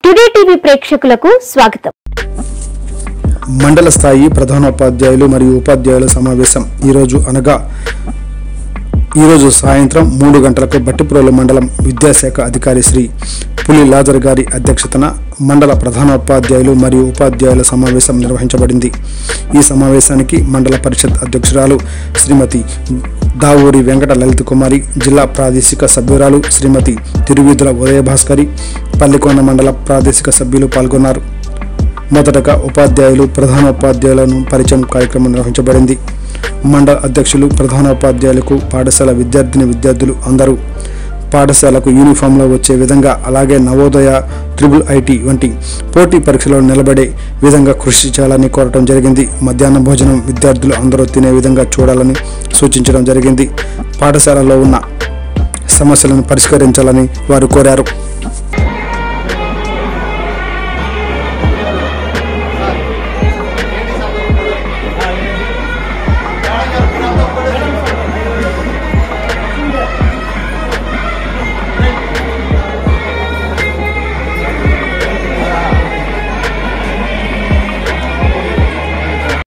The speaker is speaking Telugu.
టుడే టీవీ ప్రేక్షకులకు స్వాగతం మండల స్థాయి ప్రధానోపాధ్యాయులు మరియు ఉపాధ్యాయుల సమావేశం ఈరోజు అనగా ఈరోజు సాయంత్రం మూడు గంటలకు బట్టిప్రోలు మండలం విద్యాశాఖ అధికారి శ్రీ పులి లాజర్ గారి అధ్యక్షతన మండల ప్రధానోపాధ్యాయులు మరియు ఉపాధ్యాయుల సమావేశం నిర్వహించబడింది ఈ సమావేశానికి మండల పరిషత్ అధ్యక్షురాలు శ్రీమతి దావూరి వెంకట లలిత కుమారి జిల్లా ప్రాదేశిక సభ్యురాలు శ్రీమతి తిరువిధుల ఉదయభాస్కరి పల్లికొండ మండల ప్రాదేశిక సభ్యులు పాల్గొన్నారు మొదటగా ఉపాధ్యాయులు ప్రధానోపాధ్యాయులను పరిచయం కార్యక్రమం నిర్వహించబడింది మండల అధ్యక్షులు ప్రధానోపాధ్యాయులకు పాఠశాల విద్యార్థిని విద్యార్థులు అందరూ పాఠశాలకు యూనిఫామ్లో వచ్చే విధంగా అలాగే నవోదయ ట్రిపుల్ ఐటీ వంటి పోటీ పరీక్షలో నిలబడే విధంగా కృషి చేయాలని కోరటం జరిగింది మధ్యాహ్న భోజనం విద్యార్థులు అందరూ తినే విధంగా చూడాలని సూచించడం జరిగింది పాఠశాలలో ఉన్న సమస్యలను పరిష్కరించాలని వారు కోరారు